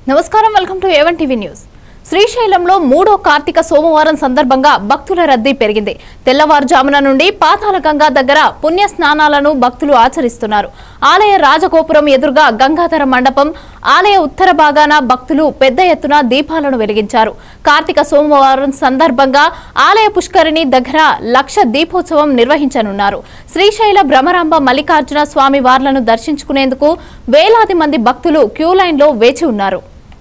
నమస్కారం welcome to A one TV news శ్రీశైలంలో మూడో కార్తీక సోమవారం సందర్భంగా భక్తుల రద్దీ పెరిగింది తెల్లవారుజామున నుండి పాతాళగంగా దగ్గర పుణ్య స్నానాలను భక్తులు ఆచరిస్తున్నారు ఆలయ రాజగోపురం ఎదురుగా గంగాధర మండపం ఆలయ ఉత్తర భాగాన భక్తులు పెద్ద ఎత్తున దీపాలను వెలిగించారు కార్తీక సోమవారం సందర్భంగా ఆలయ పుష్కరిణి దగ్గర లక్ష దీపోత్సవం నిర్వహించనున్నారు శ్రీశైల భ్రమరాంబ మల్లికార్జున స్వామి వార్లను దర్శించుకునేందుకు వేలాది మంది భక్తులు క్యూ లైన్లో వేచి ఉన్నారు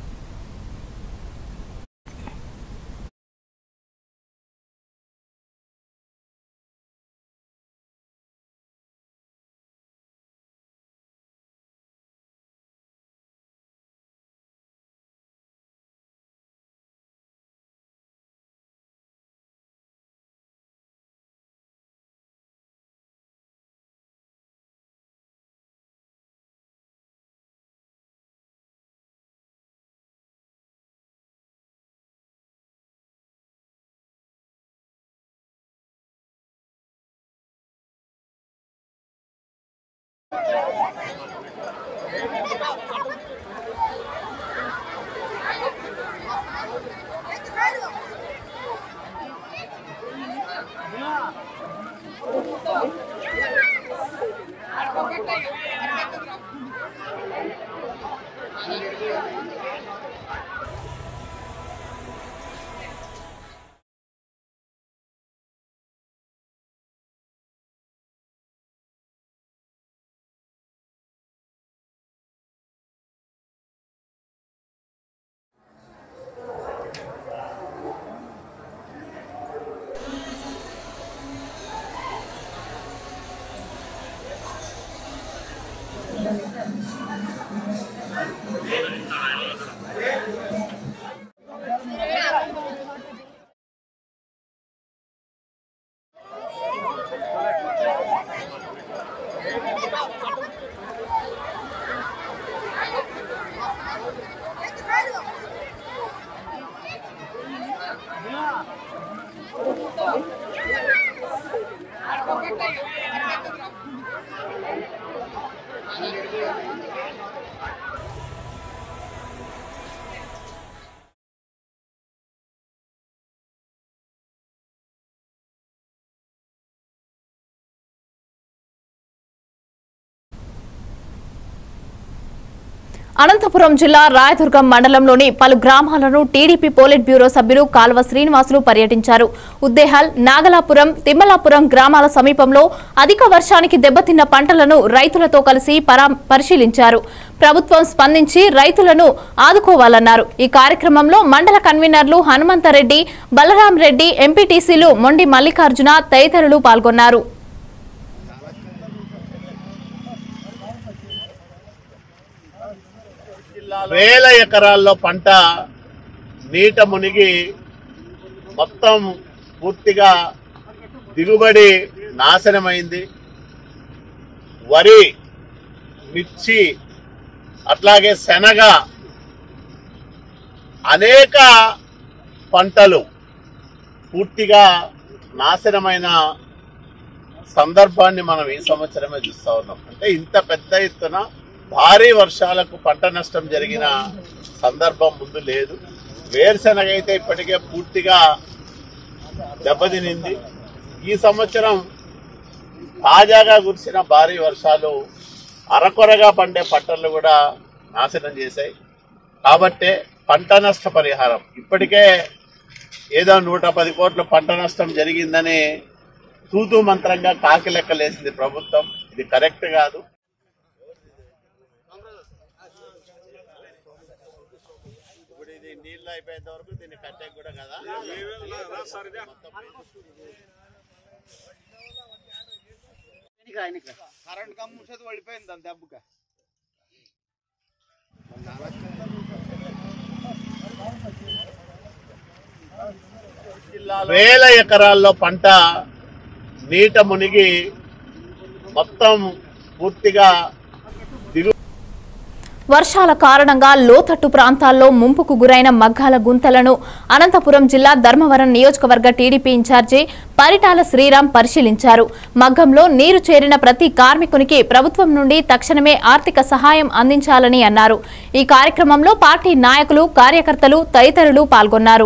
అనంతపురం జిల్లా రాయదుర్గం మండలంలోని పలు గ్రామాలను టీడీపీ పోలిట్ బ్యూరో సభ్యులు కాల్వ శ్రీనివాసులు పర్యటించారు ఉద్దేహాల్ నాగలాపురం తిమ్మలాపురం గ్రామాల సమీపంలో అధిక వర్షానికి దెబ్బతిన్న పంటలను రైతులతో కలిసి పరా- పరిశీలించారు ప్రభుత్వం స్పందించి రైతులను ఆదుకోవాలన్నారు ఈ కార్యక్రమంలో మండల కన్వీనర్లు హనుమంతరెడ్డి బలరాం రెడ్డి ఎంపీటీసీలు మొండి మల్లికార్జున తదితరులు పాల్గొన్నారు వేల ఎకరాల్లో పంట నీట మునిగి మొత్తం పూర్తిగా దిగుబడి నాశనమైంది వరి మిర్చి అట్లాగే శనగ అనేక పంటలు పూర్తిగా నాశనమైన సందర్భాన్ని మనం ఈ సంవత్సరమే చూస్తా ఉన్నాం అంటే ఇంత పెద్ద ఎత్తున భారీ వర్షాలకు పంట నష్టం జరిగిన సందర్భం ముందు లేదు వేరుశెనగ అయితే ఇప్పటికే పూర్తిగా దెబ్బతినింది ఈ సంవత్సరం తాజాగా కురిసిన భారీ వర్షాలు అరకొరగా పండే పంటలు కూడా నాశనం చేశాయి కాబట్టే పంట నష్ట పరిహారం ఇప్పటికే ఏదో నూట పది కోట్ల పంట నష్టం జరిగిందని తూతూ మంత్రంగా కాకి లెక్కలేసింది ప్రభుత్వం ఇది కరెక్ట్ కాదు ఇప్పుడు ఇది నీళ్ళు అయిపోయేంత వరకు దీన్ని కట్టే కూడా కదా కరెంట్ కమ్ము ముసేది పడిపోయింది దాని దెబ్బక వేల ఎకరాల్లో పంట నీట మునిగి మొత్తం పూర్తిగా దిగు వర్షాల కారణంగా లోతట్టు ప్రాంతాల్లో ముంపుకు గురైన మగ్గాల గుంతలను అనంతపురం జిల్లా ధర్మవరం నియోజకవర్గ టీడీపీ ఇన్ఛార్జి పరిటాల శ్రీరామ్ పరిశీలించారు మగ్గంలో నీరు చేరిన ప్రతి కార్మికునికి ప్రభుత్వం నుండి తక్షణమే ఆర్థిక సహాయం అందించాలని అన్నారు ఈ కార్యక్రమంలో పార్టీ నాయకులు కార్యకర్తలు తదితరులు పాల్గొన్నారు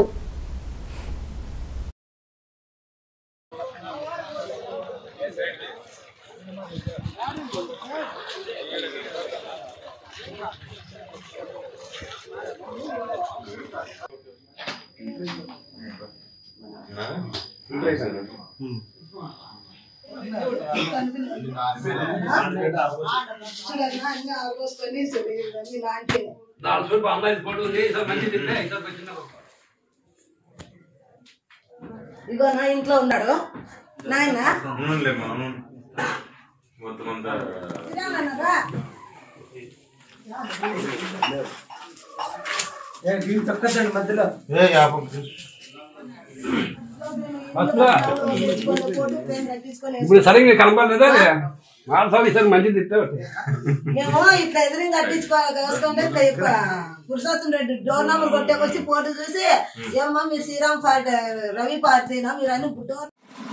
నాలుగు చూపు అమ్మాయి ఫోటో ఉంది ఈసారి మంచిది తింటే ఈసారి వచ్చిన ఇగో నా ఇంట్లో ఉన్నాడు నాయన అవునులే మనం మొత్తం అంతా తినాలన్నారా ఫోటో ఫ్రేమ్ కట్టించుకొని ఇప్పుడు సరిగ్గా కనపడలేదా మానసాలు ఈసారి మంచిది తింటే మేము ఇట్లా ఎదురు కట్టించుకో వేసుకుంటే పురుషోత్తం రెడ్డి డోర్ నెంబర్ కొట్టేకొచ్చి ఫోటో చూసి ఏమ్మా మీరు శ్రీరామ్ పార్టీ రవి పార్టీనా మీరు అని డోర్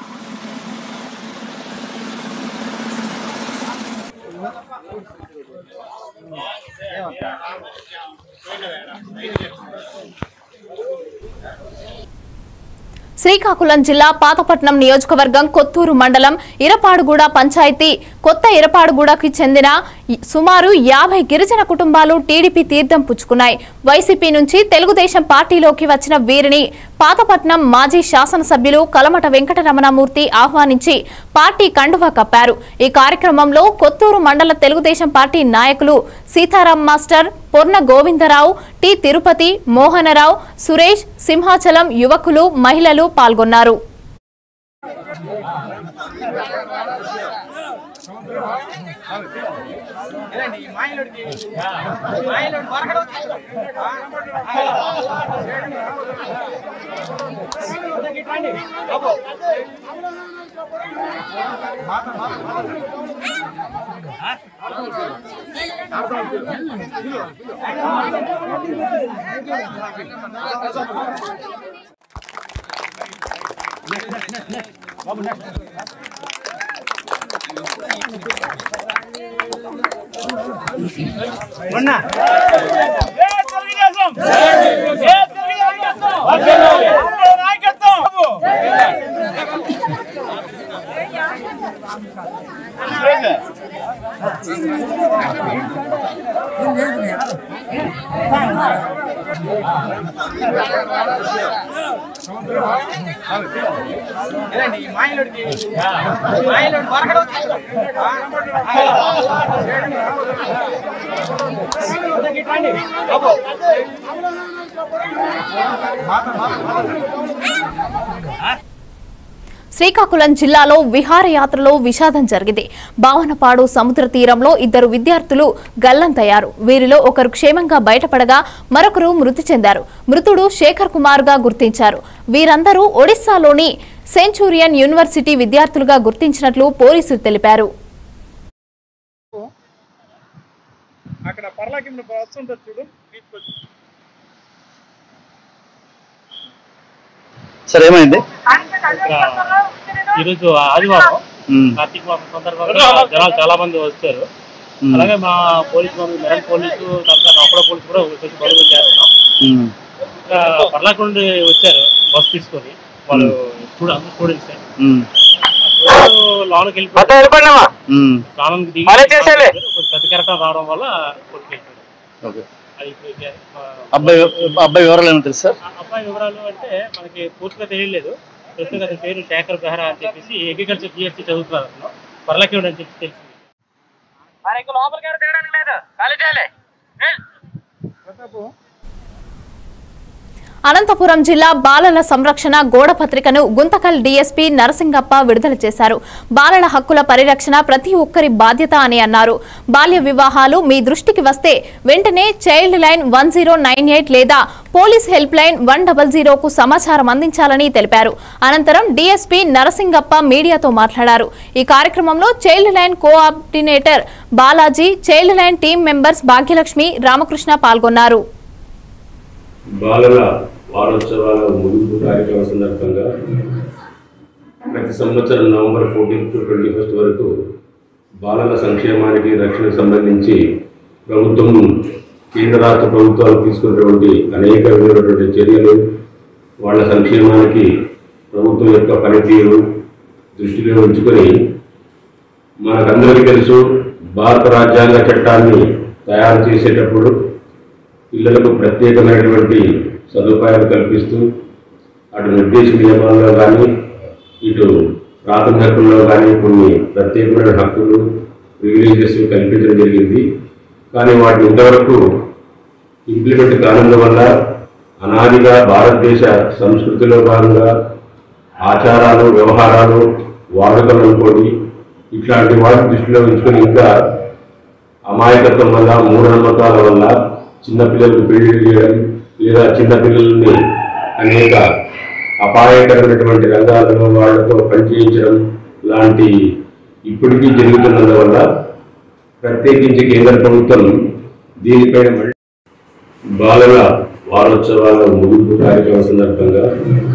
శ్రీకాకుళం జిల్లా పాతపట్నం నియోజకవర్గం కొత్తూరు మండలం ఇరపాడుగూడ పంచాయతీ కొత్త ఇరపాడుగూడకి చెందిన సుమారు యాభై గిరిజన కుటుంబాలు టీడీపీ తీర్థం పుచ్చుకున్నాయి వైసీపీ నుంచి తెలుగుదేశం పార్టీలోకి వచ్చిన వీరిని పాతపట్నం మాజీ శాసనసభ్యులు కలమట వెంకటరమణమూర్తి ఆహ్వానించి పార్టీ కండువా కప్పారు ఈ కార్యక్రమంలో కొత్తూరు మండల తెలుగుదేశం పార్టీ నాయకులు సీతారాం మాస్టర్ పొర్న గోవిందరావు టి తిరుపతి మోహనరావు సురేష్ సింహాచలం యువకులు మహిళలు పాల్గొన్నారు శ్రీకాకుళం జిల్లాలో విహారయాత్రలో విషాదం జరిగింది భావనపాడు సముద్ర తీరంలో ఇద్దరు విద్యార్థులు గల్లంతయ్యారు వీరిలో ఒకరు క్షేమంగా బయటపడగా మరొకరు మృతి చెందారు మృతుడు శేఖర్ కుమార్ గా గుర్తించారు వీరందరూ ఒడిశాలోని సెంచూరియన్ యూనివర్సిటీ విద్యార్థులుగా గుర్తించినట్లు పోలీసులు తెలిపారు అక్కడ పర్లాకి వస్తుంటుంది చూడు తీసుకొచ్చి సార్ ఏమైంది ఈరోజు ఆదివారం కార్తీక మాసం సందర్భంగా జనాలు చాలా మంది వచ్చారు అలాగే మా పోలీసు వాళ్ళు మెరన్ పోలీసు తర్వాత అప్పుడ పోలీసు కూడా వచ్చి బడుగు చేస్తున్నాం ఇంకా పర్లాక నుండి వచ్చారు బస్ తీసుకొని వాళ్ళు స్టూడెంట్ అందరూ స్టూడెంట్స్ లోనకి వెళ్ళిపోయి లోనకి దిగి కొంచెం పెద్ద కెరటం రావడం వల్ల కొట్టుకెళ్ళిపోయారు ఓకే అది ఇప్పుడు ఆ, అబ్బాయి అబ్బాయి వివరాలు ఏమో తెలుసు సార్ ఆ అబ్బాయి వివరాలు అంటే మనకి పూర్తిగా తెలియలేదు ప్రస్తుతం అతని పేరు శేఖర్ బెహ్రా అని చెప్పేసి అగ్రికల్చర్ బిఎస్సీ చదువుతున్నారు అతను పర్లకేవుడు అని చెప్పి తెలిసింది అనంతపురం జిల్లా బాలల సంరక్షణ గోడ పత్రికను గుంతకల్ డీఎస్పీ నరసింగప్ప విడుదల చేశారు బాలల హక్కుల పరిరక్షణ ప్రతి ఒక్కరి బాధ్యత అని అన్నారు బాల్య వివాహాలు మీ దృష్టికి వస్తే వెంటనే చైల్డ్ లైన్ వన్ లేదా police help line one double జీరోకు సమాచారం అందించాలని తెలిపారు అనంతరం డీఎస్పీ నరసింగప్ప మీడియాతో మాట్లాడారు ఈ కార్యక్రమంలో child line coordinator Balaji child line team members Bhagyalakshmi Ramakrishna పాల్గొన్నారు బాలల వారోత్సవాల ముగింపు కార్యక్రమం సందర్భంగా ప్రతి సంవత్సరం November fourteenth to twenty first వరకు బాలల సంక్షేమానికి రక్షణకు సంబంధించి ప్రభుత్వం కేంద్ర రాష్ట్ర ప్రభుత్వాలు తీసుకున్నటువంటి అనేక విధమైనటువంటి చర్యలు వాళ్ళ సంక్షేమానికి ప్రభుత్వం యొక్క పనితీరు దృష్టిలో ఉంచుకొని మనకందరికీ తెలుసు భారత రాజ్యాంగ చట్టాన్ని తయారు చేసేటప్పుడు పిల్లలకు ప్రత్యేకమైనటువంటి సదుపాయాలు కల్పిస్తూ అటు నిర్దేశ నియమాల్లో కానీ ఇటు ప్రాథమిక హక్కుల్లో కానీ కొన్ని ప్రత్యేకమైన హక్కులు ప్రివిలేజెస్ కల్పించడం జరిగింది కానీ వాటిని ఇంతవరకు ఇంప్లిమెంట్ కానందువల్ల అనాదిగా భారతదేశ సంస్కృతిలో భాగంగా ఆచారాలు వ్యవహారాలు వాడుకలు అనుకోండి ఇట్లాంటి వాటిని దృష్టిలో ఉంచుకొని ఇంకా అమాయకత్వం వల్ల మూఢనమ్మకాల వల్ల చిన్నపిల్లలకు పెళ్లి చేయడం లేదా చిన్నపిల్లల్ని అనేక అపాయకరమైనటువంటి రంగాలలో వాళ్ళతో పనిచేయించడం లాంటి ఇప్పటికీ జరుగుతున్నందువల్ల ప్రత్యేకించి కేంద్ర ప్రభుత్వం దీనిపైన మళ్ళీ బాలల వారోత్సవాల ముగింపు కార్యక్రమం సందర్భంగా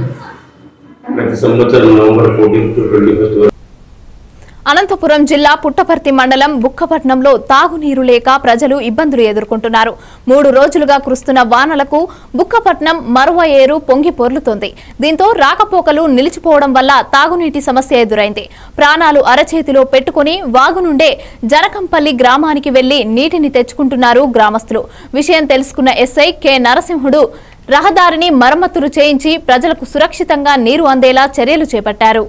ప్రతి సంవత్సరం November fourteenth to twenty first వరకు అనంతపురం జిల్లా పుట్టపర్తి మండలం బుక్కపట్నంలో తాగునీరు లేక ప్రజలు ఇబ్బందులు ఎదుర్కొంటున్నారు మూడు రోజులుగా కురుస్తున్న వానలకు బుక్కపట్నం మరువ ఏరు పొంగి పొర్లుతోంది దీంతో రాకపోకలు నిలిచిపోవడం వల్ల తాగునీటి సమస్య ఎదురైంది ప్రాణాలు అరచేతిలో పెట్టుకుని వాగు నుండే జనకంపల్లి గ్రామానికి వెళ్లి నీటిని తెచ్చుకుంటున్నారు గ్రామస్తులు విషయం తెలుసుకున్న ఎస్ఐ కె నరసింహుడు రహదారిని మరమ్మతులు చేయించి ప్రజలకు సురక్షితంగా నీరు అందేలా చర్యలు చేపట్టారు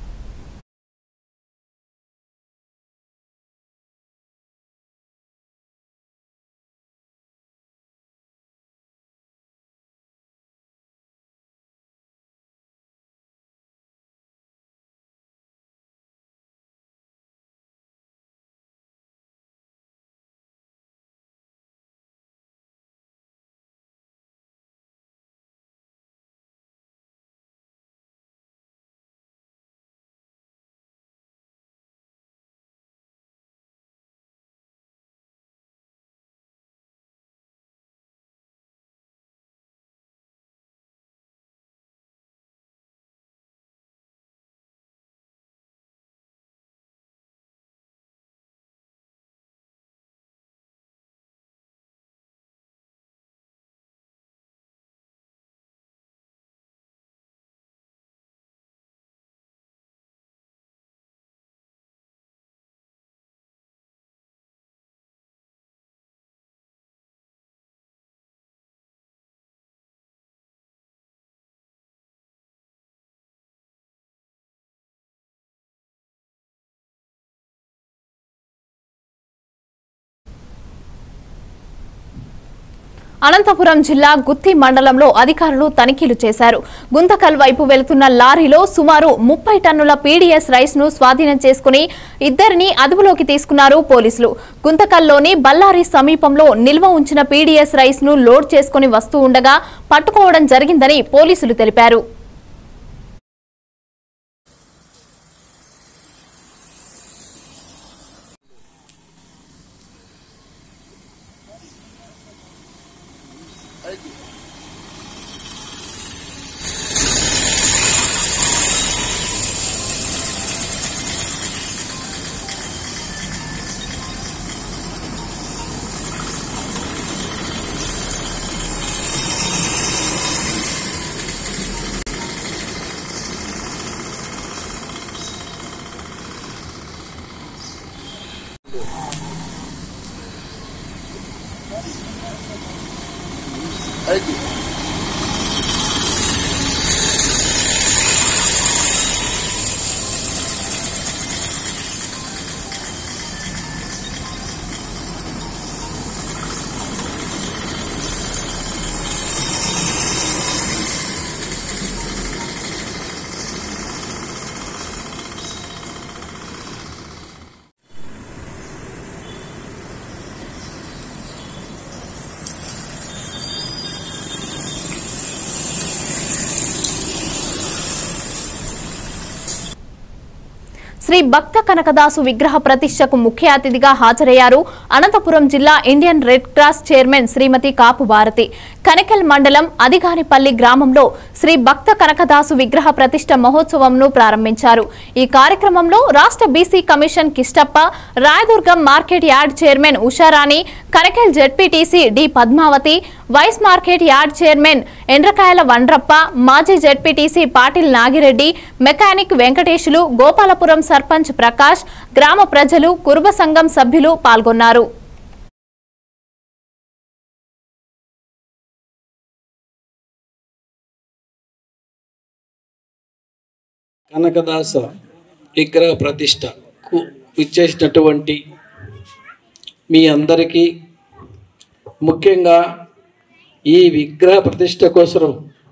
అనంతపురం జిల్లా గుత్తి మండలంలో అధికారులు తనిఖీలు చేశారు గుంతకల్ వైపు వెళుతున్న లారీలో సుమారు ముప్పై టన్నుల పీడీఎస్ రైస్ ను స్వాధీనం చేసుకుని ఇద్దరిని అదుపులోకి తీసుకున్నారు పోలీసులు గుంతకల్లోని బల్లారి సమీపంలో నిల్వ ఉంచిన పీడీఎస్ రైస్ ను లోడ్ చేసుకుని వస్తూ ఉండగా పట్టుకోవడం జరిగిందని పోలీసులు తెలిపారు శ్రీ భక్త కనకదాసు విగ్రహ ప్రతిష్టకు ముఖ్య అతిథిగా హాజరయ్యారు అనంతపురం జిల్లా Indian Red Cross chairman Srimathi Kapu Bharathi Kanakal మండలం అదిగానిపల్లి గ్రామంలో శ్రీ భక్త కనకదాసు విగ్రహ ప్రతిష్ట మహోత్సవంను ప్రారంభించారు ఈ కార్యక్రమంలో రాష్ట్ర BC commission Kishtappa Rayadurgam market yard chairman Usharani Kanakal ZPTC D Padmavathi vice market yard chairman Endrakayala Vandrappa మాజీ జెడ్పీటీసీ పాటిల్ నాగిరెడ్డి మెకానిక్ వెంకటేశులు గోపాలపురం సర్పంచ్ ప్రకాష్ గ్రామ ప్రజలు కురుబ సంఘం సభ్యులు పాల్గొన్నారు కనకదాస విగ్రహ ప్రతిష్టకు ఇచ్చేసినటువంటి మీ అందరికీ ముఖ్యంగా ఈ విగ్రహ ప్రతిష్ట కోసం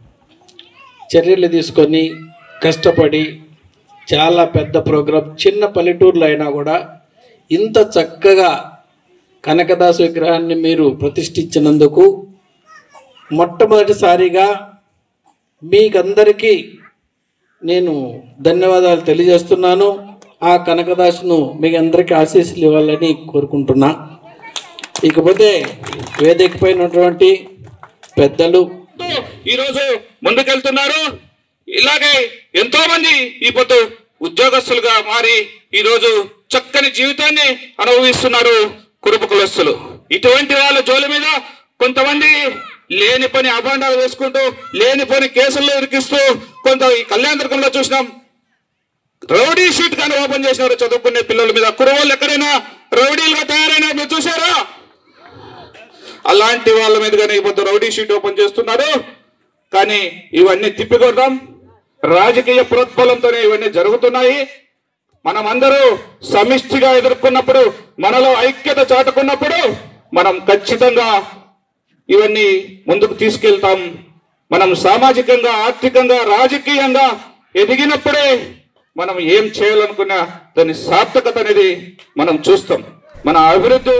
చర్యలు తీసుకొని కష్టపడి చాలా పెద్ద ప్రోగ్రాం చిన్న పల్లెటూర్లో అయినా కూడా ఇంత చక్కగా కనకదాస విగ్రహాన్ని మీరు ప్రతిష్ఠించినందుకు మొట్టమొదటిసారిగా మీకందరికీ నేను ధన్యవాదాలు తెలియజేస్తున్నాను ఆ కనకదాసును మీ అందరికీ ఆశీస్సులు ఇవ్వాలని కోరుకుంటున్నా ఇకపోతే వేదిక పైన ఉన్నటువంటి పెద్దలు ఈరోజు ముందుకెళ్తున్నారు ఇలాగే ఎంతో మంది ఈ పొద్దు ఉద్యోగస్తులుగా మారి ఈరోజు చక్కని జీవితాన్ని అనుభవిస్తున్నారు కురుపు కులస్తులు ఇటువంటి వాళ్ళ జోలి మీద కొంతమంది లేని పని అభాండాలు వేసుకుంటూ లేని పని కేసుల్లో ఇరికిస్తూ కొంత ఈ కళ్యాణదుర్గంలో చూసినాం రౌడీ షీట్ కానీ ఓపెన్ చేసినారు చదువుకునే పిల్లల మీద కురవాళ్ళు ఎక్కడైనా రౌడీలుగా తయారైనా మీరు చూసారా అలాంటి వాళ్ళ మీద కానీ ఇప్పుడు రౌడీ షీట్ ఓపెన్ చేస్తున్నారు కానీ ఇవన్నీ తిప్పికొడదాం రాజకీయ ప్రోత్బలంతోనే ఇవన్నీ జరుగుతున్నాయి మనం అందరూ సమిష్టిగా ఎదుర్కొన్నప్పుడు మనలో ఐక్యత చాటుకున్నప్పుడు మనం ఖచ్చితంగా ఇవన్నీ ముందుకు తీసుకెళ్తాం మనం సామాజికంగా ఆర్థికంగా రాజకీయంగా ఎదిగినప్పుడే మనం ఏం చేయాలనుకున్నా దాని సార్థకత అనేది మనం చూస్తాం మన అభివృద్ధి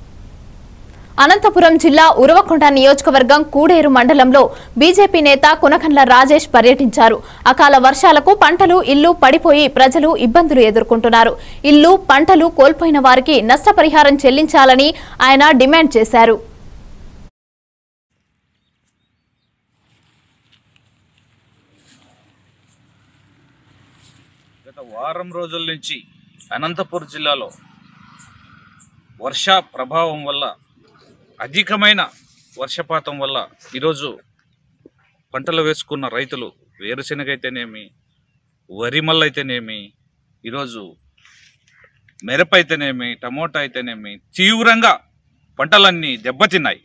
అనంతపురం జిల్లా ఉరవకొండ నియోజకవర్గం కూడేరు మండలంలో బీజేపీ నేత కునకండ్ల రాజేష్ పర్యటించారు అకాల వర్షాలకు పంటలు ఇల్లు పడిపోయి ప్రజలు ఇబ్బందులు ఎదుర్కొంటున్నారు ఇల్లు పంటలు కోల్పోయిన వారికి నష్టపరిహారం చెల్లించాలని ఆయన డిమాండ్ చేశారు గత వారం రోజుల నుంచి అనంతపురం జిల్లాలో వర్ష ప్రభావం వల్ల అధికమైన వర్షపాతం వల్ల ఈరోజు పంటలు వేసుకున్న రైతులు వేరుశెనగ అయితేనేమి వరి మల్ల అయితేనేమి ఈరోజు మిరప అయితేనేమి టమోటా అయితేనేమి తీవ్రంగా పంటలన్నీ దెబ్బతిన్నాయి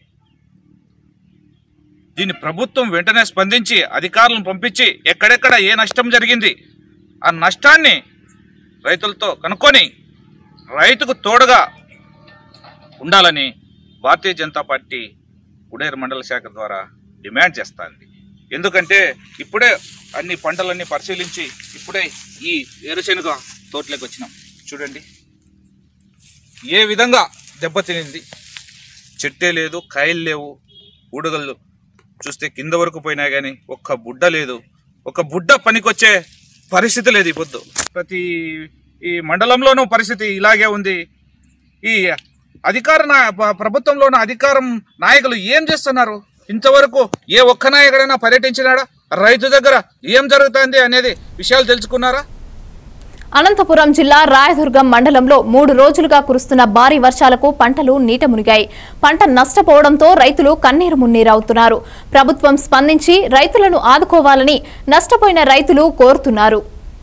దీన్ని ప్రభుత్వం వెంటనే స్పందించి అధికారులను పంపించి ఎక్కడెక్కడ ఏ నష్టం జరిగింది ఆ నష్టాన్ని రైతులతో కనుక్కొని రైతుకు తోడుగా ఉండాలని భారతీయ జనతా పార్టీ ఉడేరు మండల శాఖ ద్వారా డిమాండ్ చేస్తుంది ఎందుకంటే ఇప్పుడే అన్ని పంటలన్నీ పరిశీలించి ఇప్పుడే ఈ వేరుశెనగ తోటలోకి వచ్చినాం చూడండి ఏ విధంగా దెబ్బతినింది చెట్టే లేదు కాయలు లేవు ఊడగళ్ళు చూస్తే కింద వరకు పోయినా కానీ ఒక్క బుడ్డ లేదు ఒక బుడ్డ పనికొచ్చే పరిస్థితి లేదు ఈ పొద్దు ప్రతి ఈ మండలంలోనూ పరిస్థితి ఇలాగే ఉంది ఈ అధికార నా- ప- ప్రభుత్వంలో ఉన్న అధికారం నాయకులు ఏం చేస్తున్నారు ఇంతవరకు ఏ ఒక్క నాయకుడైనా పర్యటించినాడా రైతు దగ్గర ఏం జరుగుతుంది అనేది విషయాలు తెలుసుకున్నారా అనంతపురం జిల్లా రాయదుర్గం మండలంలో మూడు రోజులుగా కురుస్తున్న భారీ వర్షాలకు పంటలు నీట మునిగాయి పంట నష్టపోవడంతో రైతులు కన్నీరు మున్నీరవుతున్నారు ప్రభుత్వం స్పందించి రైతులను ఆదుకోవాలని నష్టపోయిన రైతులు కోరుతున్నారు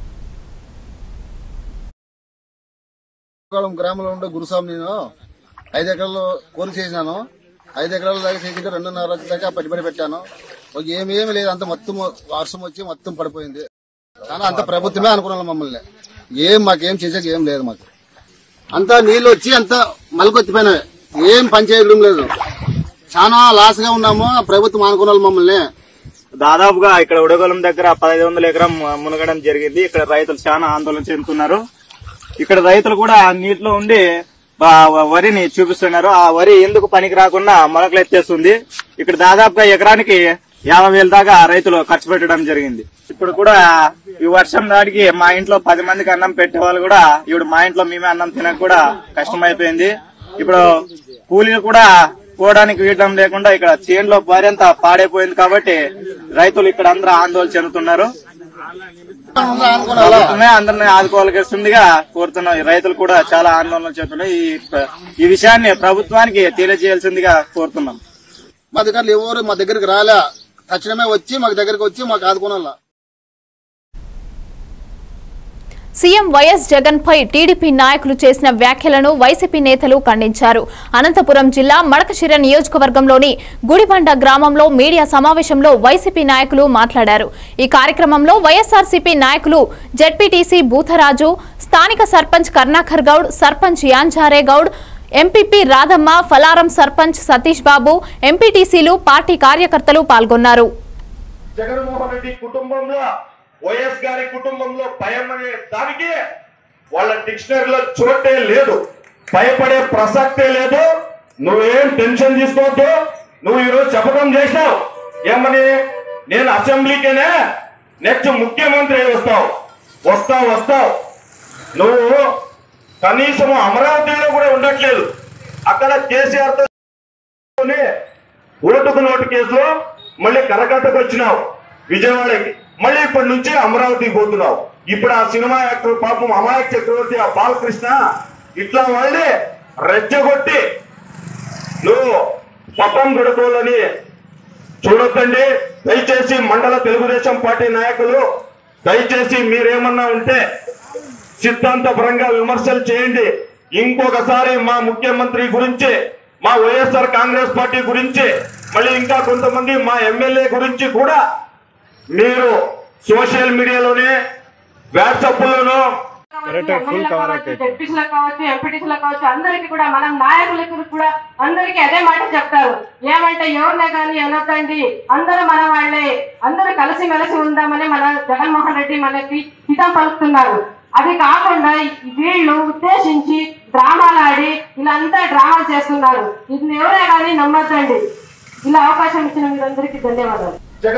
శ్రీకాకుళం గ్రామంలో ఉండే గురుస్వామి నేను ఐదు ఎకరాలు కోరి చేసినాను ఐదు ఎకరాల దాకా చేసింటే రెండున్నర రోజుల దాకా పెట్టుబడి పెట్టాను ఒక ఏమి ఏమి లేదు అంత మొత్తం వర్షం వచ్చి మొత్తం పడిపోయింది కానీ అంత ప్రభుత్వమే అనుకున్నాం మమ్మల్ని ఏం మాకేం చేసేది ఏం లేదు మాకు అంతా నీళ్ళు వచ్చి అంతా మలకొత్తిపోయినాయి ఏం పని చేయడం లేదు చాలా లాస్ గా ఉన్నాము ప్రభుత్వం అనుకున్నాం మమ్మల్ని దాదాపుగా ఇక్కడ ఉడగొలం దగ్గర పదహైదు వందల ఎకరం మునగడం జరిగింది ఇక్కడ రైతులు చాలా ఆందోళన చెందుతున్నారు ఇక్కడ రైతులు కూడా నీటిలో ఉండి బా- వరిని చూపిస్తున్నారు ఆ వరి ఎందుకు పనికి రాకుండా మొలకలు ఎత్తేస్తుంది ఇక్కడ దాదాపుగా ఎకరానికి యాభై వేల దాకా రైతులు ఖర్చు పెట్టడం జరిగింది ఇప్పుడు కూడా ఈ వర్షం దాడికి మా ఇంట్లో పది మందికి అన్నం పెట్టే వాళ్ళు కూడా ఇప్పుడు మా ఇంట్లో మేమే అన్నం తినక కూడా కష్టమైపోయింది ఇప్పుడు కూలీలు కూడా పోవడానికి వీయడం లేకుండా ఇక్కడ చేనులో భార్యంతా పాడైపోయింది కాబట్టి రైతులు ఇక్కడ అందరూ ఆందోళన చెందుతున్నారు ప్రభుత్వమే అందరిని ఆదుకోవాల్సిందిగా కోరుతున్నాం ఈ రైతులు కూడా చాలా ఆందోళన చెందుతున్నారు ఈ ఈ విషయాన్ని ప్రభుత్వానికి తెలియజేయాల్సిందిగా కోరుతున్నాం మా అధికారులు ఎవరు మా దగ్గరికి రాలే తక్షణమే వచ్చి మాకు దగ్గరికి వచ్చి మాకు ఆదుకోనాల సీఎం వైఎస్ జగన్ పై టీడీపీ నాయకులు చేసిన వ్యాఖ్యలను వైసీపీ నేతలు ఖండించారు అనంతపురం జిల్లా మడకశిర నియోజకవర్గంలోని గుడిబండ గ్రామంలో మీడియా సమావేశంలో వైసీపీ నాయకులు మాట్లాడారు ఈ కార్యక్రమంలో వైఎస్ఆర్సీపీ నాయకులు జెడ్పీటీసీ బూథరాజు స్థానిక సర్పంచ్ కర్ణాకర్ గౌడ్ సర్పంచ్ యాన్జారే గౌడ్ ఎంపీపీ రాధమ్మ ఫలారం సర్పంచ్ సతీష్ బాబు ఎంపీటీసీలు పార్టీ కార్యకర్తలు పాల్గొన్నారు జగన్మోహన్ రెడ్డి కుటుంబంలో వైఎస్ గారి కుటుంబంలో భయం అనే దానికి వాళ్ళ డిక్షనరీలో చోటే లేదు భయపడే ప్రసక్తే లేదు నువ్వేం టెన్షన్ తీసుకోవద్దు నువ్వు ఈరోజు శపథం చేసినావు ఏమని నేను అసెంబ్లీకేనే నెక్స్ట్ ముఖ్యమంత్రి అయి వస్తావు వస్తావు వస్తావు నువ్వు కనీసం అమరావతిలో కూడా ఉండట్లేదు అక్కడ కేసీఆర్ తో ఓటుకు నోటు కేసులో మళ్ళీ కరకట్టకు వచ్చినావు విజయవాడకి మళ్ళీ ఇప్పటి నుంచి అమరావతికి పోతున్నావు ఇప్పుడు ఆ సినిమా యాక్టర్ పాపం అమాయక చక్రవర్తి ఆ బాలకృష్ణ ఇట్లా వాళ్ళే రెచ్చగొట్టి నువ్వు పప్పం గడుకోవాలని చూడొద్దండి దయచేసి మండల తెలుగుదేశం పార్టీ నాయకులు దయచేసి మీరేమన్నా ఉంటే సిద్ధాంతపరంగా విమర్శలు చేయండి ఇంకొకసారి మా ముఖ్యమంత్రి గురించి మా వైఎస్ఆర్ కాంగ్రెస్ పార్టీ గురించి మళ్ళీ ఇంకా కొంతమంది మా ఎమ్మెల్యే గురించి కూడా మీరు సోషల్ మీడియాలోనే వాట్సాప్ లోనో జడ్పీసీలో కావచ్చు ఎంపీటీసీలో కావచ్చు అందరికి కూడా మనం నాయకులకు కూడా అందరికి అదే మాట చెప్తారు ఏమంటే ఎవరినే కానీ అనొద్దండి అందరూ మన వాళ్ళే అందరూ కలిసి మెలిసి ఉందామని మన జగన్మోహన్ రెడ్డి మనకి హితం పలుకుతున్నారు అది కాకుండా వీళ్ళు ఉద్దేశించి డ్రామాలు ఆడి ఇలా అంతా డ్రామా చేస్తున్నారు ఇది ఎవరే కానీ నమ్మొద్దండి ఇలా అవకాశం ఇచ్చిన మీరందరికీ ధన్యవాదాలు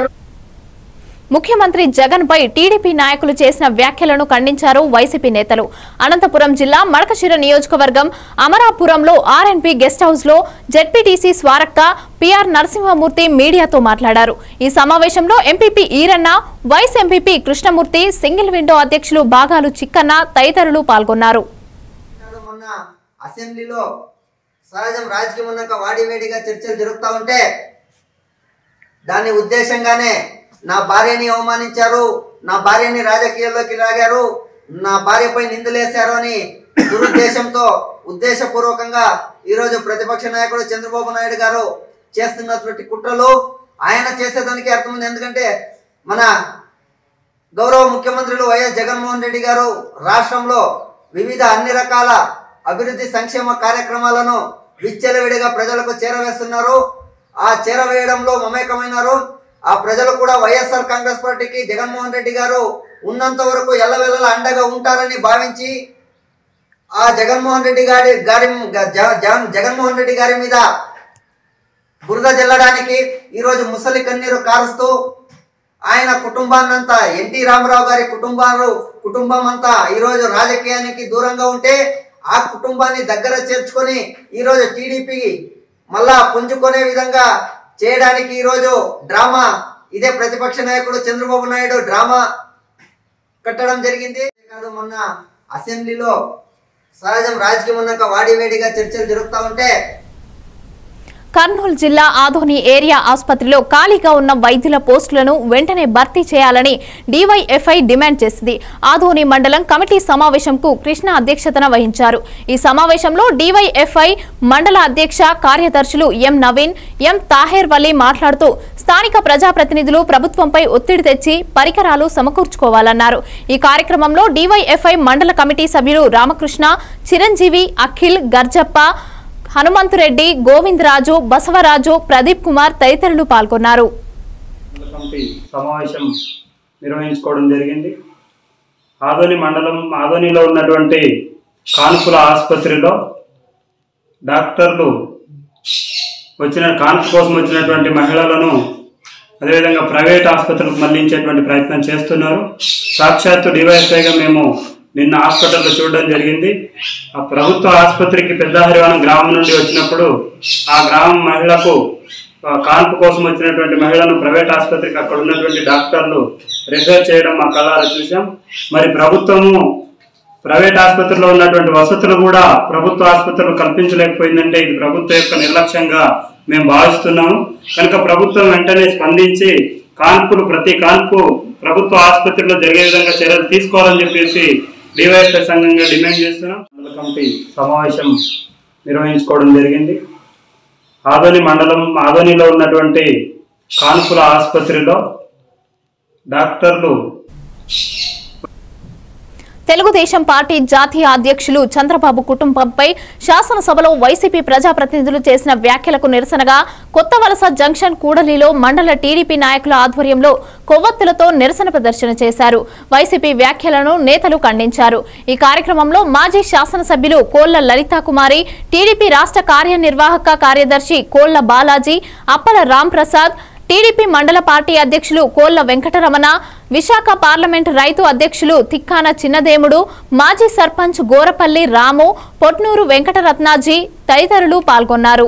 ముఖ్యమంత్రి జగన్ పై టీడీపీ నాయకులు చేసిన వ్యాఖ్యలను ఖండించారు వైసీపీ నేతలు అనంతపురం జిల్లా మడకశిర నియోజకవర్గం అమరాపురంలో ఆర్ఎన్పి గెస్ట్ హౌస్ లో జెడ్పీటీసీ స్వారక్క పిఆర్ నరసింహమూర్తి మీడియాతో మాట్లాడారు ఈ సమావేశంలో MPP Eeranna vice MPP Krishnamurthy single window అధ్యక్షులు బాగాలు చిక్కన్న తదితరులు పాల్గొన్నారు మొన్న అసెంబ్లీలో సహజం రాజకీయం ఉన్నాక వాడివేడిగా చర్చలు జరుగుతూ ఉంటే దాని ఉద్దేశంగానే నా భార్యని అవమానించారు నా భార్యని రాజకీయాల్లోకి లాగారు నా భార్యపై నిందలేశారు అని దురుద్దేశంతో ఉద్దేశపూర్వకంగా ఈరోజు ప్రతిపక్ష నాయకుడు చంద్రబాబు నాయుడు గారు చేస్తున్నటువంటి కుట్రలు ఆయన చేసేదానికి అర్థం ఉంది ఎందుకంటే మన గౌరవ ముఖ్యమంత్రులు వైఎస్ జగన్మోహన్ రెడ్డి గారు రాష్ట్రంలో వివిధ అన్ని రకాల అభివృద్ధి సంక్షేమ కార్యక్రమాలను విచ్చలవిడిగా ప్రజలకు చేరవేస్తున్నారు ఆ చేరవేయడంలో మమేకమైనారు ఆ ప్రజలు కూడా వైఎస్ఆర్ కాంగ్రెస్ పార్టీకి జగన్మోహన్ రెడ్డి గారు ఉన్నంత వరకు ఎల్లవెల్లలా అండగా ఉంటారని భావించి ఆ జగన్మోహన్ రెడ్డి గారి గారి జ- జగన్ జగన్మోహన్ రెడ్డి గారి మీద బురద జల్లడానికి ఈరోజు ముసలి కన్నీరు కారుస్తూ ఆయన కుటుంబాన్నంతా ఎన్టీ రామారావు గారి కుటుంబాలు కుటుంబం అంతా ఈరోజు రాజకీయానికి దూరంగా ఉంటే ఆ కుటుంబాన్ని దగ్గర చేర్చుకొని ఈరోజు టీడీపీ మళ్ళా పుంజుకునే విధంగా చేయడానికి ఈరోజు డ్రామా ఇదే ప్రతిపక్ష నాయకుడు చంద్రబాబు నాయుడు డ్రామా కట్టడం జరిగింది కాదు మొన్న అసెంబ్లీలో సహజం రాజకీయం ఉన్నాక వాడివేడిగా చర్చలు జరుగుతూ ఉంటే కర్నూలు జిల్లా ఆదోని ఏరియా ఆసుపత్రిలో ఖాళీగా ఉన్న వైద్యుల పోస్టులను వెంటనే భర్తీ చేయాలని డీవైఎఫ్ఐ డిమాండ్ చేసింది ఆదోని మండలం కమిటీ సమావేశంకు కృష్ణ అధ్యక్షతన వహించారు ఈ సమావేశంలో డీవైఎఫ్ఐ మండల అధ్యక్ష కార్యదర్శులు ఎం నవీన్ ఎం తాహేర్ వలీ మాట్లాడుతూ స్థానిక ప్రజాప్రతినిధులు ప్రభుత్వంపై ఒత్తిడి తెచ్చి పరికరాలు సమకూర్చుకోవాలన్నారు ఈ కార్యక్రమంలో డీవైఎఫ్ఐ మండల కమిటీ సభ్యులు రామకృష్ణ చిరంజీవి అఖిల్ గర్జప్ప హనుమంతురెడ్డి గోవిందరాజు బసవరాజు ప్రదీప్ కుమార్ తదితరులు పాల్గొన్నారు కమిటీ సమావేశం నిర్వహించుకోవడం జరిగింది ఆదోని మండలం ఆదోనిలో ఉన్నటువంటి కాన్పుల ఆసుపత్రిలో డాక్టర్లు వచ్చిన కాన్పు కోసం వచ్చినటువంటి మహిళలను అదేవిధంగా ప్రైవేట్ ఆసుపత్రులకు మళ్లించేటువంటి ప్రయత్నం చేస్తున్నారు సాక్షాత్తు డివైఎస్ఐగా మేము నిన్న హాస్పిటల్లో చూడడం జరిగింది ఆ ప్రభుత్వ ఆసుపత్రికి పెద్ద హరివాణం గ్రామం నుండి వచ్చినప్పుడు ఆ గ్రామం మహిళకు ఆ, కాన్పు కోసం వచ్చినటువంటి మహిళను ప్రైవేట్ ఆసుపత్రికి అక్కడ ఉన్నటువంటి డాక్టర్లు రిఫర్ చేయడం మా కళ్ళారా చూసాం మరి ప్రభుత్వము ప్రైవేట్ ఆసుపత్రిలో ఉన్నటువంటి వసతులు కూడా ప్రభుత్వ ఆసుపత్రులు కల్పించలేకపోయిందంటే ఇది ప్రభుత్వం యొక్క నిర్లక్ష్యంగా మేము భావిస్తున్నాము కనుక ప్రభుత్వం వెంటనే స్పందించి కాన్పులు ప్రతి కాన్పు ప్రభుత్వ ఆసుపత్రిలో జరిగే విధంగా చర్యలు తీసుకోవాలని చెప్పేసి డివైఎస్ఐ సంఘంగా డిమాండ్ చేస్తున్నాం మండల కమిటీ సమావేశం నిర్వహించుకోవడం జరిగింది ఆదోని మండలం ఆదోనిలో ఉన్నటువంటి కాన్పుల ఆసుపత్రిలో డాక్టర్లు తెలుగుదేశం పార్టీ జాతీయ అధ్యక్షులు చంద్రబాబు కుటుంబంపై శాసనసభలో వైసీపీ ప్రజాప్రతినిధులు చేసిన వ్యాఖ్యలకు నిరసనగా కొత్త వలస జంక్షన్ కూడలిలో మండల టీడీపీ నాయకుల ఆధ్వర్యంలో కొవ్వొత్తులతో నిరసన ప్రదర్శన చేశారు వైసీపీ వ్యాఖ్యలను నేతలు ఖండించారు ఈ కార్యక్రమంలో మాజీ శాసనసభ్యులు కోళ్ల లలితా కుమారి టీడీపీ రాష్ట్ర కార్యనిర్వాహక కార్యదర్శి కోళ్ల బాలాజీ అప్పల రాంప్రసాద్ టీడీపీ మండల పార్టీ అధ్యక్షులు కోళ్ల వెంకటరమణ విశాఖ పార్లమెంట్ రైతు అధ్యక్షులు తిక్కాన చిన్నదేముడు మాజీ సర్పంచ్ గోరపల్లి రాము పొట్నూరు వెంకటరత్నాజీ తదితరులు పాల్గొన్నారు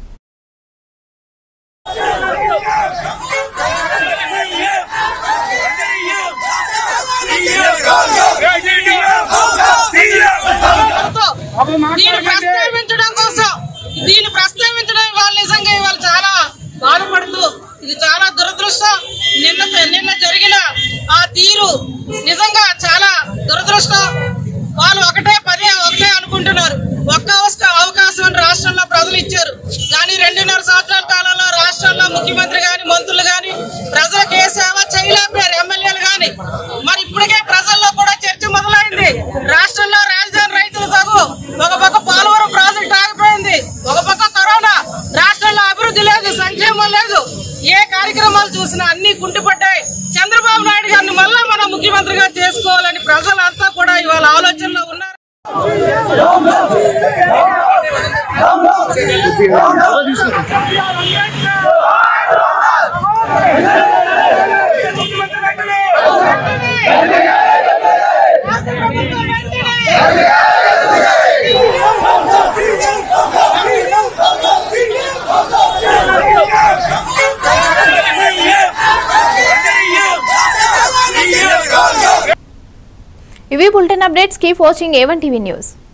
దీన్ని ప్రస్తావించడం కోసం దీన్ని ప్రస్తావించడం వాళ్ళు నిజంగా ఇవాళ చాలా బాధపడుతూ ఇది చాలా దురదృష్టం నిన్న నిన్న జరిగిన ఆ తీరు నిజంగా చాలా దురదృష్టం వాళ్ళు ఒకటే పదే ఒకటే అనుకుంటున్నారు ఒక్క అవస- అవకాశం రాష్ట్రంలో ప్రజలు ఇచ్చారు కానీ రెండున్నర సంవత్సరాల కాలంలో రాష్ట్రంలో ముఖ్యమంత్రి గాని మంత్రులు గాని ప్రజలకు ఏ సేవ చేయలేకపోయారు ఎమ్మెల్యేలు గాని మరి ఇప్పటికే ప్రజల్లో కూడా చర్చ మొదలైంది రాష్ట్రంలో రాజధాని రైతులు తగు ఒక పక్క పోలవరం ప్రాజెక్ట్ ఆగిపోయింది ఒక పక్క కరోనా రాష్ట్రంలో అభివృద్ధి లేదు సంక్షేమం లేదు ఏ కార్యక్రమాలు చూసినా అన్ని కుంటుపడ్డాయి చంద్రబాబు నాయుడు గారిని మళ్ళా మనం ముఖ్యమంత్రిగా చేసుకోవాలని ప్రజలంతా కూడా ఇవాళ ఆలోచనలో ఉన్నారు ఇవి bulletin updates keep watching A one TV news